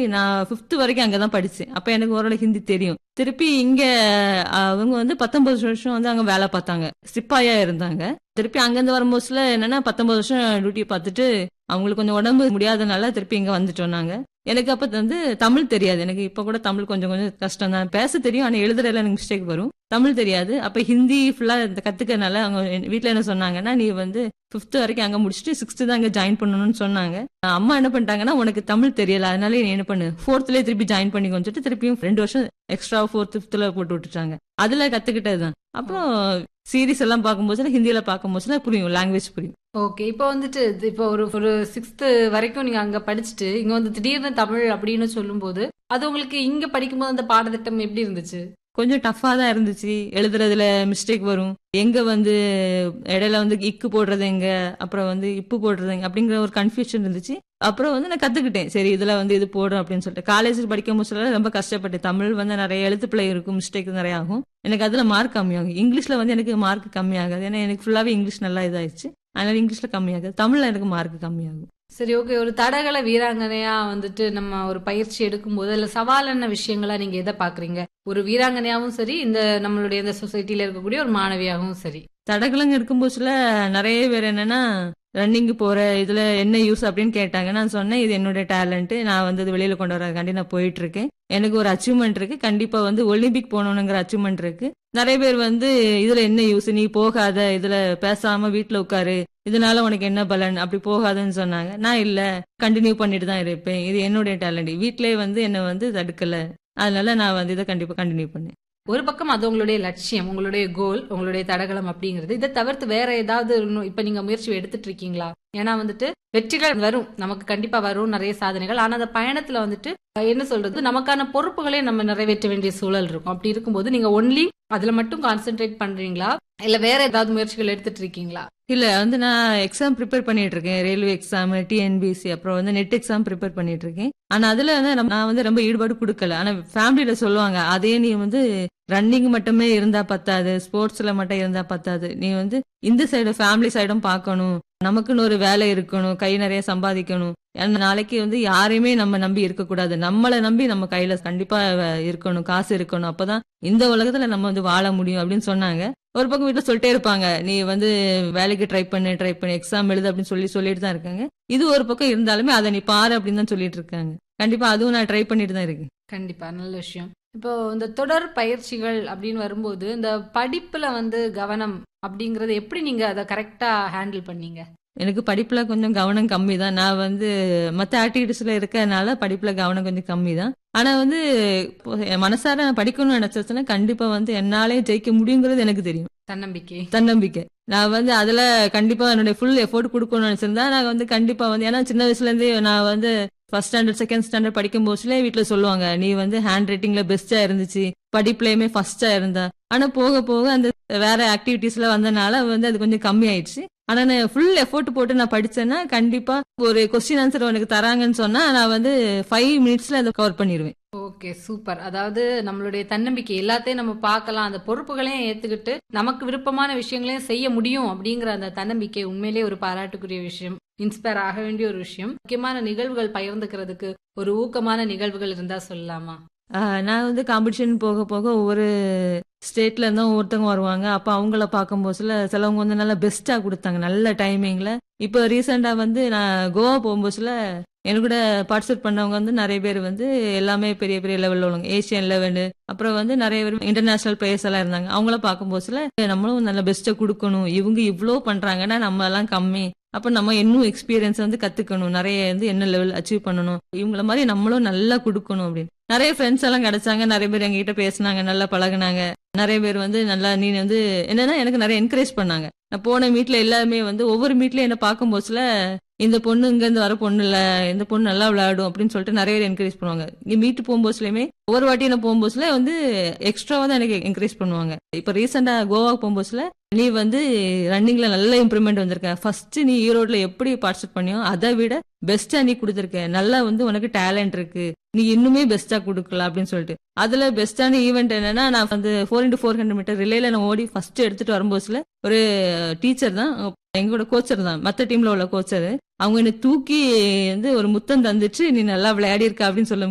நான் ஃபிஃப்த் வரைக்கும் அங்கதான் படிச்சேன் அப்ப எனக்கு ஓரளவு ஹிந்தி தெரியும் திருப்பி இங்க அவங்க வந்து பத்தொன்பது வருஷம் வந்து அங்க வேலை பார்த்தாங்க சிப்பாயா இருந்தாங்க திருப்பி அங்கிருந்து வரும்போதுல என்னன்னா பத்தொன்பது வருஷம் டியூட்டி பார்த்துட்டு அவங்களுக்கு கொஞ்சம் உடம்பு முடியாதனால திருப்பி இங்க வந்துட்டோம் நாங்க எனக்கு அப்ப வந்து தமிழ் தெரியாது எனக்கு இப்ப கூட தமிழ் கொஞ்சம் கொஞ்சம் கஷ்டம் தான் பேச தெரியும் ஆனா எழுதுறதுல எனக்கு மிஸ்டேக் வரும் தமிழ் தெரியாது அப்ப ஹிந்தி ஃபுல்லா கத்துக்கறனால அவங்க என் வீட்ல என்ன சொன்னாங்கன்னா நீ வந்து ஃபிஃப்த் வரைக்கும் அங்க முடிச்சுட்டு சிக்ஸ்த் தான் அங்க ஜாயின் பண்ணணும்னு சொன்னாங்க அம்மா என்ன பண்ணிட்டாங்கன்னா உனக்கு தமிழ் தெரியல அதனால நீ என்ன பண்ணு ஃபோர்த்லயே திருப்பி ஜாயின் பண்ணி கொஞ்சிட்டு திருப்பியும் ரெண்டு வருஷம் எக்ஸ்ட்ரா ஃபோர்த் ஃபிஃப்த்ல போட்டு விட்டுட்டாங்க அதுல கத்துக்கிட்டதுதான் அப்புறம் சீரிஸ் எல்லாம் பார்க்கும்போது ஹிந்தியில பார்க்கும்போது புரியும் லாங்குவேஜ் புரியும் ஓகே இப்போ வந்துட்டு இது இப்போ ஒரு ஒரு சிக்ஸ்த் வரைக்கும் நீங்க அங்க படிச்சுட்டு இங்க வந்து திடீர்னு தமிழ் அப்படின்னு சொல்லும்போது அது உங்களுக்கு இங்க படிக்கும்போது அந்த பாடத்திட்டம் எப்படி இருந்துச்சு கொஞ்சம் டஃபா தான் இருந்துச்சு எழுதுறதுல மிஸ்டேக் வரும் எங்க வந்து இடையில வந்து இக்கு போடுறது எங்க அப்புறம் வந்து இப்பு போடுறது எங்க அப்படிங்கிற ஒரு கன்ஃபியூஷன் இருந்துச்சு அப்புறம் வந்து நான் கத்துக்கிட்டேன் சரி இதுல வந்து இது போடும் அப்படின்னு சொல்லிட்டு காலேஜ் படிக்கும் போது ரொம்ப கஷ்டப்பட்டேன் தமிழ் வந்து நிறைய எழுத்து பிழை இருக்கும் மிஸ்டேக் நிறைய ஆகும் எனக்கு அதுல மார்க் கம்மியாகும் இங்கிலீஷ்ல வந்து எனக்கு மார்க் கம்மியாகாது ஏன்னா எனக்கு ஃபுல்லாவே இங்கிலீஷ் நல்லா இதாயிடுச்சு அதனால இங்கிலீஷ்ல கம்மியாகாது தமிழ்ல எனக்கு மார்க் கம்மியாகும் சரி ஓகே ஒரு தடகள வீராங்கனையா வந்துட்டு நம்ம ஒரு பயிற்சி எடுக்கும்போது அதுல சவாலான விஷயங்களா நீங்க எதை பாக்குறீங்க ஒரு வீராங்கனையாவும் சரி இந்த நம்மளுடைய இந்த சொசைட்டில இருக்கக்கூடிய ஒரு மாணவியாகவும் சரி தடகளங்க இருக்கும்போதுல நிறைய பேர் என்னன்னா ரன்னிங் போற இதுல என்ன யூஸ் அப்படின்னு கேட்டாங்க நான் சொன்னேன் இது என்னோட டேலண்ட் நான் வந்து இது வெளியில கொண்டு வரதுக்காண்டி நான் போயிட்டு இருக்கேன் எனக்கு ஒரு அச்சீவ்மெண்ட் இருக்கு கண்டிப்பா வந்து ஒலிம்பிக் போகணுங்கிற அச்சீவ்மெண்ட் இருக்கு நிறைய பேர் வந்து இதுல என்ன யூஸ் நீ போகாத இதுல பேசாம வீட்டுல உட்காரு இதனால உனக்கு என்ன பலன் அப்படி போகாதுன்னு சொன்னாங்க நான் இல்ல கண்டினியூ பண்ணிட்டு தான் இருப்பேன் இது என்னுடைய டேலண்ட் வீட்லயே வந்து என்ன வந்து தடுக்கல அதனால நான் வந்து இதை கண்டிப்பா கண்டினியூ பண்ணேன் ஒரு பக்கம் அது உங்களுடைய லட்சியம் உங்களுடைய கோல் உங்களுடைய தடகளம் அப்படிங்கிறது இதை தவிர்த்து வேற ஏதாவது இன்னும் இப்ப நீங்க முயற்சி எடுத்துட்டு இருக்கீங்களா ஏன்னா வந்துட்டு வெற்றிகள் வரும் நமக்கு கண்டிப்பா வரும் நிறைய சாதனைகள் ஆனா அந்த பயணத்துல வந்துட்டு என்ன சொல்றது நமக்கான பொறுப்புகளே நம்ம நிறைவேற்ற வேண்டிய சூழல் இருக்கும் அப்படி இருக்கும்போது நீங்க ஒன்லி அதுல மட்டும் கான்சென்ட்ரேட் பண்றீங்களா இல்ல வேற ஏதாவது முயற்சிகள் எடுத்துட்டு இருக்கீங்களா இல்ல வந்து நான் எக்ஸாம் ப்ரிப்பேர் பண்ணிட்டு இருக்கேன் ரயில்வே எக்ஸாம் டிஎன்பிசி அப்புறம் வந்து நெட் எக்ஸாம் ப்ரிப்பேர் பண்ணிட்டு இருக்கேன் ஆனா அதுல வந்து நம்ம- நான் வந்து ரொம்ப ஈடுபாடு கொடுக்கல ஆனா ஃபேமிலியில சொல்லுவாங்க அதே நீ வந்து ரன்னிங் மட்டுமே இருந்தா பத்தாது ஸ்போர்ட்ஸ்ல மட்டும் இருந்தா பத்தாது நீ வந்து இந்த சைடு ஃபேமிலி சைடும் பார்க்கணும் நமக்குன்னு ஒரு வேலை இருக்கணும் கை நிறைய சம்பாதிக்கணும் ஏன்னா நாளைக்கு வந்து யாரையுமே நம்ம நம்பி இருக்கக்கூடாது நம்மளை நம்பி நம்ம கையில கண்டிப்பா வ- இருக்கணும் காசு இருக்கணும் அப்பதான் இந்த உலகத்துல நம்ம வந்து வாழ முடியும் அப்படின்னு சொன்னாங்க ஒரு பக்கம் வீட்டுல சொல்லிட்டே இருப்பாங்க நீ வந்து வேலைக்கு ட்ரை பண்ணு ட்ரை பண்ணு எக்ஸாம் எழுது அப்படின்னு சொல்லி சொல்லிட்டு தான் இருக்காங்க இது ஒரு பக்கம் இருந்தாலுமே அதை நீ பாரு அப்படின்னு தான் சொல்லிட்டு இருக்காங்க கண்டிப்பா அதுவும் நான் ட்ரை பண்ணிட்டு தான் இருக்கேன் கண்டிப்பா நல்ல விஷயம் இப்போ இந்த தொடர் பயிற்சிகள் அப்படின்னு வரும்போது இந்த படிப்புல வந்து கவனம் அப்படிங்கறது எப்படி நீங்க அதை கரெக்டா ஹேண்டில் பண்ணீங்க எனக்கு படிப்புல கொஞ்சம் கவனம் கம்மி தான் நான் வந்து மற்ற ஆக்டிவிட்டிஸ்ல இருக்கறனால படிப்புல கவனம் கொஞ்சம் கம்மி தான் ஆனா வந்து இப்போ என் மனசார நான் படிக்கணும்னு நினைச்சதுன்னா கண்டிப்பா வந்து என்னாலே ஜெயிக்க முடியுங்கிறது எனக்கு தெரியும் தன்னம்பிக்கை தன்னம்பிக்கை நான் வந்து அதுல கண்டிப்பா என்னுடைய ஃபுல் எஃபோர்ட் கொடுக்கணும்னு நினைச்சிருந்தா நான் வந்து கண்டிப்பா வந்து ஏன்னா சின்ன வயசுல இருந்தே நான் வந்து ஃபர்ஸ்ட் ஸ்டாண்டர்ட் செகண்ட் ஸ்டாண்டர்ட் படிக்கும் போதுல வீட்டுல சொல்லுவாங்க நீ வந்து ஹேண்ட் ரைட்டிங்ல பெஸ்டா இருந்துச்சு படிப்புலயுமே ஃபர்ஸ்டா இருந்தா ஆனா போக போக அந்த வேற ஆக்டிவிட்டிஸ்ல வந்தனால வந்து அது கொஞ்சம் கம்மி ஆயிடுச்சு ஆனா நான் ஃபுல் எஃபோர்ட் போட்டு நான் படிச்சேன்னா கண்டிப்பா ஒரு கொஸ்டின் ஆன்சர் எனக்கு தராங்கன்னு சொன்னா நான் வந்து ஃபைவ் மினிட்ஸ்ல அதை கவர் பண்ணிடுவேன் ஓகே சூப்பர் அதாவது நம்மளுடைய தன்னம்பிக்கை எல்லாத்தையும் நம்ம பார்க்கலாம் அந்த பொறுப்புகளையும் ஏத்துக்கிட்டு நமக்கு விருப்பமான விஷயங்களையும் செய்ய முடியும் அப்படிங்கிற அந்த தன்னம்பிக்கை உண்மையிலேயே ஒரு பாராட்டுக்குரிய விஷயம் இன்ஸ்பயர் ஆக வேண்டிய ஒரு விஷயம் முக்கியமான நிகழ்வுகள் பகிர்ந்துக்கிறதுக்கு ஒரு ஊக்கமான நிகழ்வுகள் இருந்தா சொல்லலாமா ஆஹ் நான் வந்து காம்படிஷன் போக போக ஒவ்வொரு ஸ்டேட்ல இருந்தும் ஒவ்வொருத்தவங்க வருவாங்க அப்ப அவங்கள பார்க்கும்போதுல சிலவங்க வந்து நல்லா பெஸ்டா கொடுத்தாங்க நல்ல டைமிங்ல இப்போ ரீசெண்டா வந்து நான் கோவா போகும்போதுல எனக்கு கூட பார்ட்டிசிபேட் பண்ணவங்க வந்து நிறைய பேர் வந்து எல்லாமே பெரிய பெரிய லெவல்ல உள்ளவங்க ஏசியன் லெவலு அப்புறம் வந்து நிறைய பேர் இன்டர்நேஷனல் பிளேயர்ஸ் எல்லாம் இருந்தாங்க அவங்கள பார்க்கும்போதுல நம்மளும் நல்ல பெஸ்ட்டை கொடுக்கணும் இவங்க இவ்வளோ பண்றாங்கன்னா நம்ம எல்லாம் கம்மி அப்ப நம்ம இன்னும் எக்ஸ்பீரியன்ஸ் வந்து கத்துக்கணும் நிறைய வந்து என்ன லெவல் அச்சீவ் பண்ணணும் இவங்கள மாதிரி நம்மளும் நல்லா கொடுக்கணும் அப்படின்னு நிறைய ஃப்ரெண்ட்ஸ் எல்லாம் கிடைச்சாங்க நிறைய பேர் எங்ககிட்ட பேசினாங்க நல்லா பழகுனாங்க நிறைய பேர் வந்து நல்லா நீ வந்து என்னன்னா எனக்கு நிறைய என்கரேஜ் பண்ணாங்க நான் போன மீட்ல எல்லாருமே வந்து ஒவ்வொரு மீட்லயும் என்ன பார்க்கும்போதுல இந்த பொண்ணு இங்க இருந்து வர பொண்ணு இல்ல இந்த பொண்ணு நல்லா விளையாடும் அப்படின்னு சொல்லிட்டு நிறைய பேர் என்கரேஜ் பண்ணுவாங்க இங்க மீட்டு போகும்போதுலயுமே ஒவ்வொரு வாட்டி என்ன போகும்போதுல வந்து எக்ஸ்ட்ராவா தான் எனக்கு என்கரேஜ் பண்ணுவாங்க இப்ப ரீசெண்டா கோவாக்கு போகும்போதுல நீ வந்து ரன்னிங்ல நல்ல இம்ப்ரூவ்மெண்ட் வந்திருக்க ஃபர்ஸ்ட் நீ ஈரோட்ல எப்படி பார்ட்டிசிபேட் பண்ணியோ அதை விட பெஸ்டா நீ கொடுத்துருக்க நல்லா வந்து உனக்கு டேலண்ட் இருக்கு நீ இன்னுமே பெஸ்டா கொடுக்கலாம் அப்படின்னு சொல்லிட்டு அதுல பெஸ்டான ஈவெண்ட் என்னன்னா நான் வந்து four into four hundred metre ரிலேல நான் ஓடி ஃபர்ஸ்ட் எடுத்துட்டு வரும்போதுல ஒரு டீச்சர் தான் எங்களோட கோச்சர் தான் மத்த டீம்ல உள்ள கோச்சர் அவங்க என்ன தூக்கி வந்து ஒரு முத்தம் தந்துச்சு நீ நல்லா விளையாடி இருக்க அப்படின்னு சொல்லும்